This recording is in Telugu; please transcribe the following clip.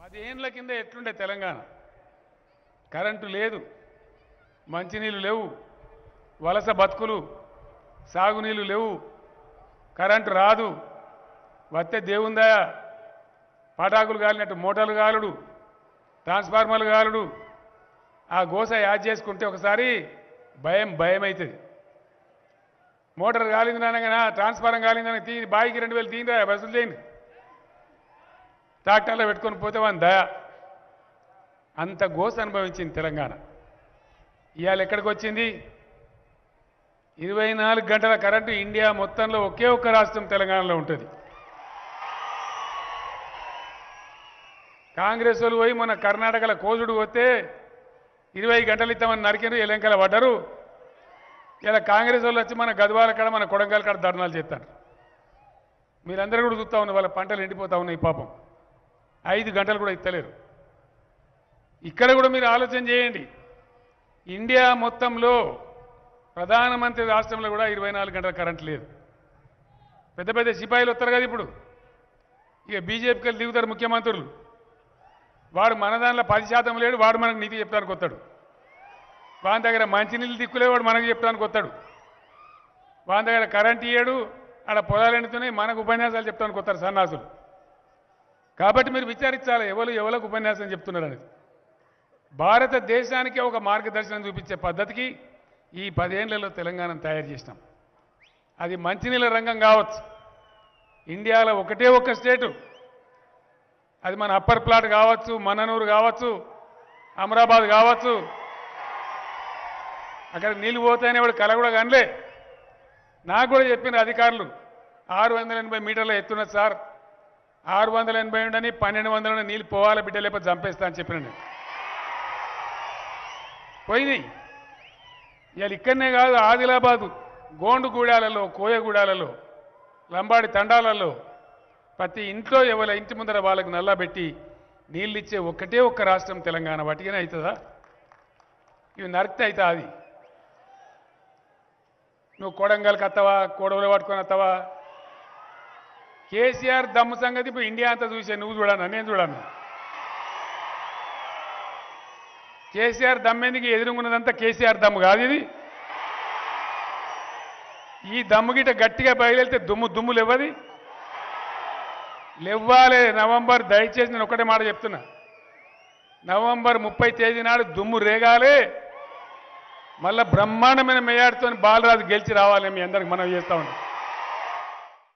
పదేండ్ల కింద ఎట్లుండే తెలంగాణ కరెంటు లేదు మంచినీళ్ళు లేవు వలస బతుకులు సాగునీళ్ళు లేవు కరెంటు రాదు వస్తే దేవుందా పటాకులు కాలినట్టు మోటార్లు కాలుడు ట్రాన్స్ఫార్మర్లు కాలుడు ఆ గోస యాడ్ చేసుకుంటే ఒకసారి భయం భయం అవుతుంది మోటార్ కాలింది నానగానే ట్రాన్స్ఫారం కాలిందని తీ బాయికి రెండు వేలు తీయండి బస్సులు చేయండి ట్రాక్టర్లో పెట్టుకొని పోతే వాని దయ అంత గోస అనుభవించింది తెలంగాణ ఇవాళ ఎక్కడికి వచ్చింది ఇరవై నాలుగు గంటల కరెంటు ఇండియా మొత్తంలో ఒకే ఒక్క రాష్ట్రం తెలంగాణలో ఉంటుంది కాంగ్రెస్ వాళ్ళు పోయి మన కర్ణాటకలో కోజుడు పోతే ఇరవై గంటలు ఇస్తామని నరికిన ఎలంకల పడ్డరు ఇలా కాంగ్రెస్ వాళ్ళు వచ్చి మన గద్వాల కాడ మన కొడంగల్ కాడ ధర్నాలు చేస్తారు మీరందరూ కూడా చూస్తూ ఉన్నారు వాళ్ళ పంటలు ఎండిపోతా ఉన్నాయి పాపం ఐదు గంటలు కూడా ఇస్తలేరు ఇక్కడ కూడా మీరు ఆలోచన చేయండి ఇండియా మొత్తంలో ప్రధానమంత్రి రాష్ట్రంలో కూడా ఇరవై నాలుగు గంటల కరెంట్ లేదు పెద్ద పెద్ద సిపాయిలు వస్తారు కదా ఇప్పుడు ఇక బీజేపీకి వెళ్ళి దిగుతారు ముఖ్యమంత్రులు వాడు మన దానిలో పది శాతం లేడు వాడు మనకు నీతి చెప్తానికి వస్తాడు వాని దగ్గర మంచినీళ్ళు దిక్కులే వాడు మనకు చెప్తానికి వస్తాడు వాని దగ్గర కరెంట్ ఇయ్యాడు ఆడ పొలాలు ఎండుతున్నాయి మనకు ఉపన్యాసాలు చెప్తానికి వస్తారు సన్నాసులు కాబట్టి మీరు విచారించాలి ఎవరు ఎవరికి ఉపన్యాసం చెప్తున్నారు అనేది భారతదేశానికి ఒక మార్గదర్శనం చూపించే పద్ధతికి ఈ పదేళ్లలో తెలంగాణను తయారు చేసినాం అది మంచినీళ్ళ రంగం కావచ్చు ఇండియాలో ఒకటే ఒక్క స్టేటు అది మన అప్పర్ ప్లాట్ కావచ్చు మననూరు కావచ్చు అమరాబాద్ కావచ్చు అక్కడ నీళ్ళు పోతాయని వాడు కల కూడా కనలే నాకు కూడా చెప్పిన అధికారులు ఆరు వందల ఎనభై మీటర్ల ఎత్తున్నది సార్ ఆరు వందల ఎనభై ఉండని పన్నెండు వందల నీళ్ళు పోవాలి బిడ్డ లేకపోతే చంపేస్తా అని చెప్పిన నేను పోయింది ఇవాళ ఇక్కడనే కాదు ఆదిలాబాదు గోండుగూడాలలో కోయగూడాలలో లంబాడి తండాలలో ప్రతి ఇంట్లో ఎవరి ఇంటి ముందర వాళ్ళకి నల్లబెట్టి నీళ్ళు ఇచ్చే ఒక్కటే ఒక్క రాష్ట్రం తెలంగాణ వాటికనే అవుతుందా ఇవి నరికితే అవుతా అది నువ్వు కొడంగల్కి వస్తావా కొడవలు పట్టుకొని వస్తావా కేసీఆర్ దమ్ము సంగతి ఇప్పుడు ఇండియా అంతా చూసే నువ్వు చూడన్నా నేను చూడన్నా కేసీఆర్ దమ్మెందుకు ఎదురుగున్నదంతా కేసీఆర్ దమ్ము కాదు ఇది ఈ దమ్ము గిట గట్టిగా బయలుదేరితే దుమ్ము దుమ్ము లేవది లేవ్వాలి నవంబర్ దయచేసి నేను ఒకటే మాట చెప్తున్నా నవంబర్ ముప్పై తేదీ నాడు దుమ్ము రేగాలి మళ్ళా బ్రహ్మాండమైన మేయాడుతో బాలరాజు గెలిచి రావాలి మీ అందరికి మనం చేస్తా ఉన్నాం